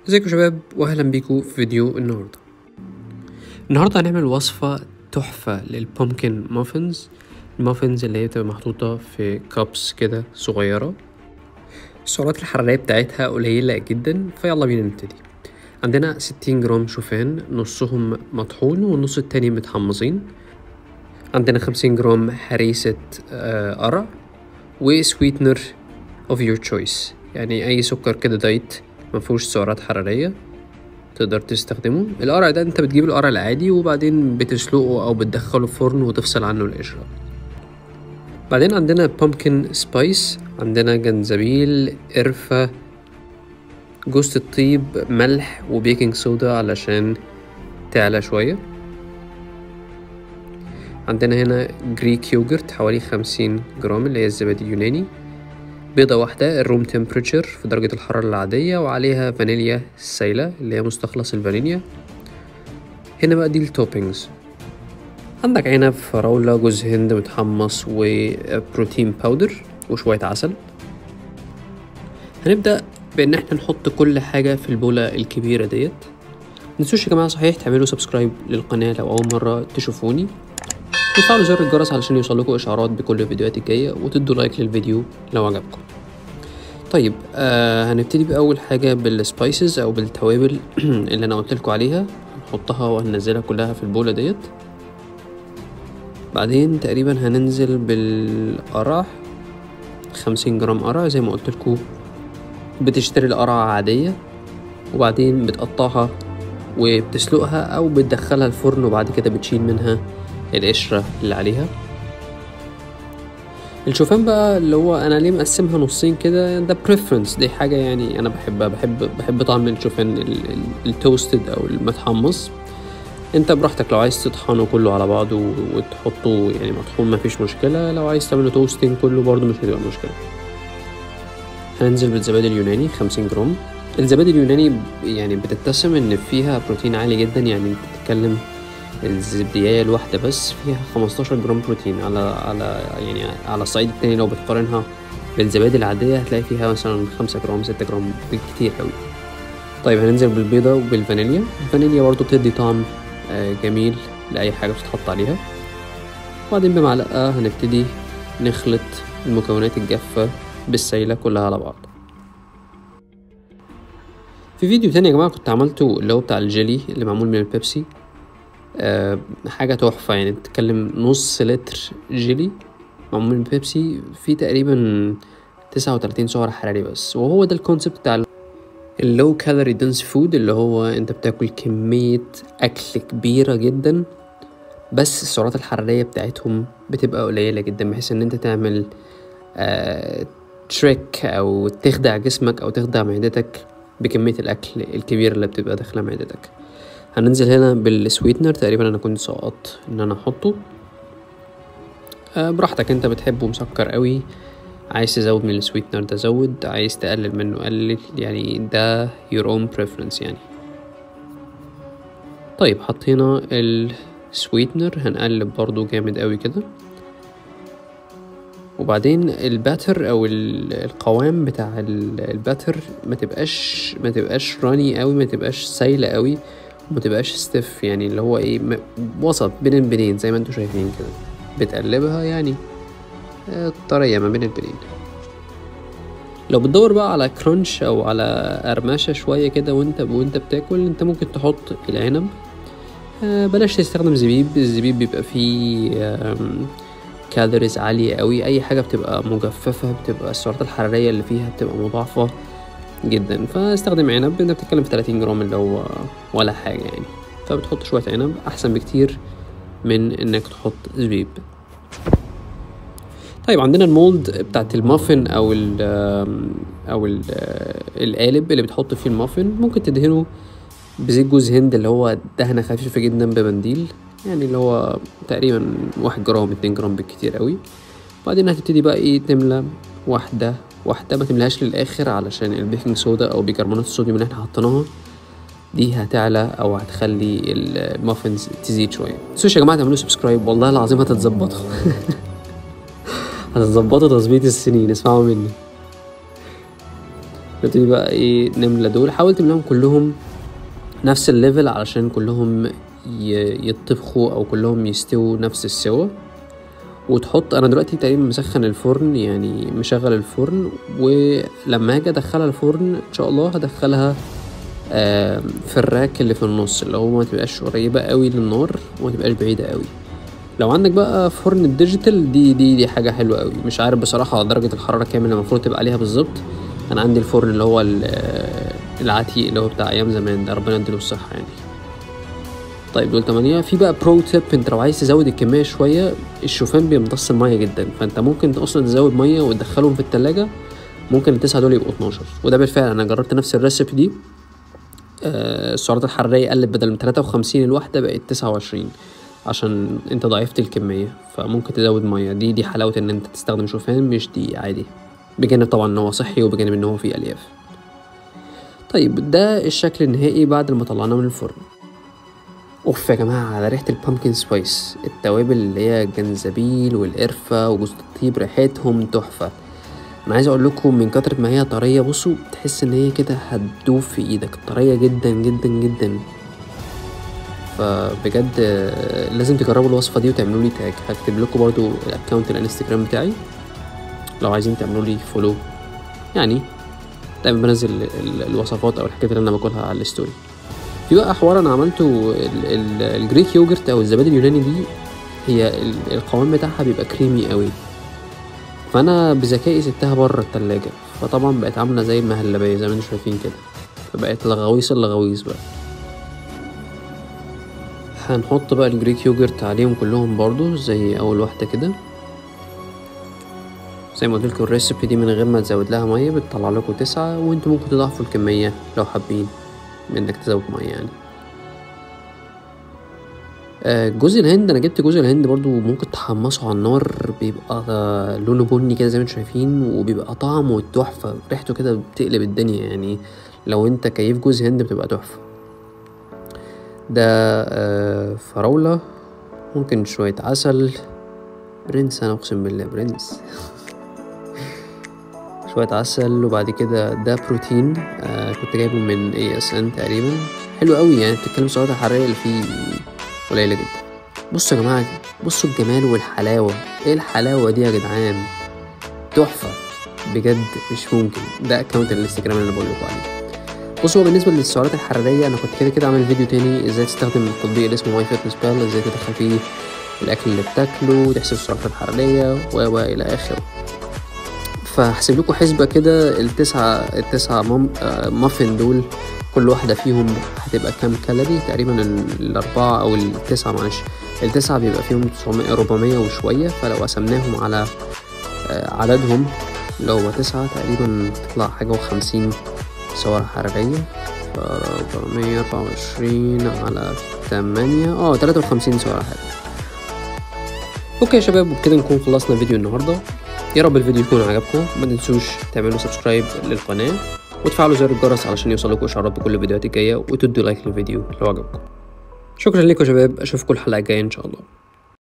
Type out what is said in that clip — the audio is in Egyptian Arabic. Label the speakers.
Speaker 1: ازيكم يا شباب واهلا بيكم في فيديو النهارده النهارده هنعمل وصفه تحفه للبومكن مافنز المافنز اللي هي بتبقى محطوطه في كابس كده صغيره السعرات الحراريه بتاعتها قليله جدا فيلا بينا نبتدي عندنا 60 جرام شوفان نصهم مطحون والنص التاني متحمصين عندنا 50 جرام هريسة آه، قرع وسويتنر of your choice يعني أي سكر كده دايت مفهوش سعرات حرارية تقدر تستخدمه القرع ده انت بتجيب القرع العادي وبعدين بتسلقه او بتدخله الفرن وتفصل عنه القشرة بعدين عندنا pumpkin سبايس عندنا جنزبيل قرفة جوز الطيب ملح وبيكنج صودا علشان تعلى شوية عندنا هنا جريك يوجرت حوالي خمسين جرام اللي هي الزبادي اليوناني بيضة واحدة الروم تمبريتشر في درجة الحرارة العادية وعليها فانيليا سايلة اللي هي مستخلص الفانيليا هنا بقى دي التوبينجز عندك عنب فراولة جوز هند متحمص وبروتين باودر وشوية عسل هنبدأ بإن احنا نحط كل حاجة في البولة الكبيرة ديت متنسوش يا جماعة صحيح تعملوا سبسكرايب للقناة لو أول مرة تشوفوني وتفعلوا زر الجرس علشان يوصلكوا إشعارات بكل الفيديوهات الجاية وتدوا لايك للفيديو لو عجبكم طيب آه هنبتدي بأول حاجة بالسبايسز أو بالتوابل اللي أنا قلتلكوا عليها هنحطها وهننزلها كلها في البولة ديت بعدين تقريبا هننزل بالقرع خمسين جرام قرع زي ما قلتلكوا بتشتري القرعة عادية وبعدين بتقطعها وبتسلقها أو بتدخلها الفرن وبعد كده بتشيل منها القشرة اللي عليها الشوفان بقى اللي هو انا ليه مقسمها نصين كده ده بريفرنس دي حاجه يعني انا بحبها بحب بحب طعم الشوفان ال- ال- التوستد او المتحمص انت براحتك لو عايز تطحنه كله على بعضه وتحطه يعني مطحون مفيش مشكله لو عايز تعمله توستنج كله برضه مش هتبقى مشكله هننزل بالزبادي اليوناني 50 جرام الزبادي اليوناني يعني بتتسم ان فيها بروتين عالي جدا يعني انت بتتكلم الزبدية الواحدة بس فيها 15 جرام بروتين على على يعني على الصعيد التاني لو بتقارنها بالزبادي العادية هتلاقي فيها مثلا 5 جرام 6 جرام بالكتير قوي طيب هننزل بالبيضة وبالفانيليا الفانيليا برضو بتدي طعم آه، جميل لأي حاجة بتتحط عليها وبعدين بمعلقة هنبتدي نخلط المكونات الجافة بالسايلة كلها على بعض في فيديو تاني يا جماعة كنت عملته اللي هو بتاع الجيلي اللي معمول من البيبسي آه، حاجة تحفة يعني بتتكلم نص لتر جيلي معمول من بيبسي فيه تقريبا تسعة وتلاتين سعر حراري بس وهو ده الكونسيبت بتاع اللو كالوري دنس فود اللي هو انت بتاكل كمية أكل كبيرة جدا بس السعرات الحرارية بتاعتهم بتبقى قليلة جدا بحيث ان انت تعمل آه تريك او تخدع جسمك او تخدع معدتك بكمية الأكل الكبيرة اللي بتبقى داخلة معدتك هننزل هنا بالسويتنر تقريبا انا كنت سقطت ان انا احطه آه براحتك انت بتحبه مسكر قوي عايز تزود من السويتنر ده زود عايز تقلل منه قلل يعني ده your own preference يعني طيب حطينا السويتنر هنقلب برضو جامد قوي كده وبعدين الباتر او ال- القوام بتاع ال- الباتر ما تبقاش ما تبقاش راني قوي ما تبقاش سايله قوي وما تبقاش ستيف يعني اللي هو ايه م- وسط بين البنين زي ما انتوا شايفين كده بتقلبها يعني آه، طريه ما بين البنين لو بتدور بقى على كرانش او على قرمشه شويه كده وانت وانت بتاكل انت ممكن تحط العنب آه، بلاش تستخدم زبيب الزبيب بيبقى فيه آم، كالوريز عالية قوي أي حاجة بتبقى مجففة بتبقى السعرات الحرارية اللي فيها بتبقى مضاعفة جدا فاستخدم عنب انت بتتكلم في 30 جرام اللي هو ولا حاجة يعني فبتحط شوية عنب أحسن بكتير من إنك تحط زبيب طيب عندنا المولد بتاعت المافن أو ال أو ال القالب اللي بتحط فيه المافن ممكن تدهنه بزيت جوز هند اللي هو دهنة خفيفة جدا بمنديل يعني اللي هو تقريبا واحد جرام اتنين جرام بالكتير قوي بعدين هتبتدي بقى ايه تملى واحدة واحدة ما تملهاش للآخر علشان البيكنج صودا أو بيكربونات الصوديوم اللي احنا حطيناها دي هتعلى أو هتخلي المافنز تزيد شوية متنسوش يا جماعة تعملوا سبسكرايب والله العظيم هتتظبطوا هتتظبطوا تظبيط السنين اسمعوا مني نبتدي بقى ايه نملى دول حاول تملاهم كلهم نفس الليفل علشان كلهم ي- يطبخوا او كلهم يستووا نفس السوا وتحط انا دلوقتي تقريبا مسخن الفرن يعني مشغل الفرن ولما اجي ادخلها الفرن ان شاء الله هدخلها آم، في الراك اللي في النص اللي هو ما تبقاش قريبة قوي للنار وما تبقاش بعيدة قوي لو عندك بقى فرن الديجيتال دي دي دي حاجة حلوة قوي مش عارف بصراحة درجة الحرارة كام اللي المفروض تبقى عليها بالظبط انا عندي الفرن اللي هو ال- آه، العتيق اللي هو بتاع ايام زمان ده ربنا يديله الصحة يعني طيب دول تمانية في بقى برو تيب انت لو عايز تزود الكمية شوية الشوفان بيمتص المية جدا فانت ممكن اصلا تزود مية وتدخلهم في التلاجة ممكن التسعة دول يبقوا 12 وده بالفعل انا جربت نفس الريسيبي دي آه، السعرات الحرارية قلت بدل من 53 الواحدة بقت 29 عشان انت ضعفت الكمية فممكن تزود مية دي دي حلاوة ان انت تستخدم شوفان مش دي عادي بجانب طبعا ان هو صحي وبجانب ان هو فيه الياف طيب ده الشكل النهائي بعد ما طلعناه من الفرن اوف يا جماعة على ريحة البامكن سبايس التوابل اللي هي الجنزبيل والقرفة وجوز الطيب ريحتهم تحفة انا عايز اقول لكم من كتر ما هي طريه بصوا تحس ان هي كده هتدوب في ايدك طريه جدا جدا جدا فبجد آه، لازم تجربوا الوصفه دي وتعملوا لي تاج هكتب لكم برضو الاكونت الانستجرام بتاعي لو عايزين تعملوا لي فولو يعني دايما بنزل ال- ال- الوصفات او الحاجات اللي انا باكلها على الستوري في بقى حوار انا عملته ال- ال- الجريك يوجرت او الزبادي اليوناني دي هي ال- القوام بتاعها بيبقى كريمي قوي فانا بذكائي سبتها بره التلاجة فطبعا بقت عامله زي المهلبيه زي ما انتم شايفين كده فبقت لغويص اللغويص بقى هنحط بقى الجريك يوجرت عليهم كلهم برضو زي اول واحده كده زي ما قلت لكم الريسيبي دي من غير ما تزود لها ميه بتطلع لكم تسعة وانتوا ممكن تضاعفوا الكميه لو حابين من انك تزود ميه يعني آه، جوز الهند انا جبت جوز الهند برضو ممكن تحمصه على النار بيبقى آه، لونه بني كده زي ما انتم شايفين وبيبقى طعمه تحفه ريحته كده بتقلب الدنيا يعني لو انت كيف جوز هند بتبقى تحفه ده آه، فراوله ممكن شويه عسل برنس انا اقسم بالله برنس شويه عسل وبعد كده ده بروتين آه كنت جايبه من اي اس ان تقريبا حلو قوي يعني بتتكلم السعرات الحراريه اللي فيه قليله جدا بصوا يا جماعه بصوا الجمال والحلاوه ايه الحلاوه دي يا جدعان تحفه بجد مش ممكن ده اكونت الانستجرام اللي انا بقول لكم عليه بصوا هو بالنسبه للسعرات الحراريه انا كنت كده كده عامل فيديو تاني ازاي تستخدم التطبيق اللي اسمه ماي فيتنس بال ازاي تدخل فيه الاكل اللي بتاكله وتحسب السعرات الحراريه و و الى اخره فهحسب لكم حسبة كده التسعة التسعة مم... آه، مافن دول كل واحدة فيهم هتبقى كام كالوري تقريبا ال- الأربعة أو التسعة معلش التسعة بيبقى فيهم 900 400 وشوية فلو قسمناهم على آه، عددهم اللي هو تسعة تقريبا تطلع حاجة وخمسين سعرة حرارية أربعمية أربعة وعشرين على تمانية اه تلاتة وخمسين سعرة حرارية اوكي يا شباب وبكده نكون خلصنا فيديو النهارده يا رب الفيديو يكون عجبكم ما تنسوش تعملوا سبسكرايب للقناه وتفعلوا زر الجرس علشان يوصلكوا اشعارات بكل الفيديوهات الجايه وتدوا لايك للفيديو لو عجبكم شكرا لكم يا شباب اشوفكم الحلقه الجايه ان شاء الله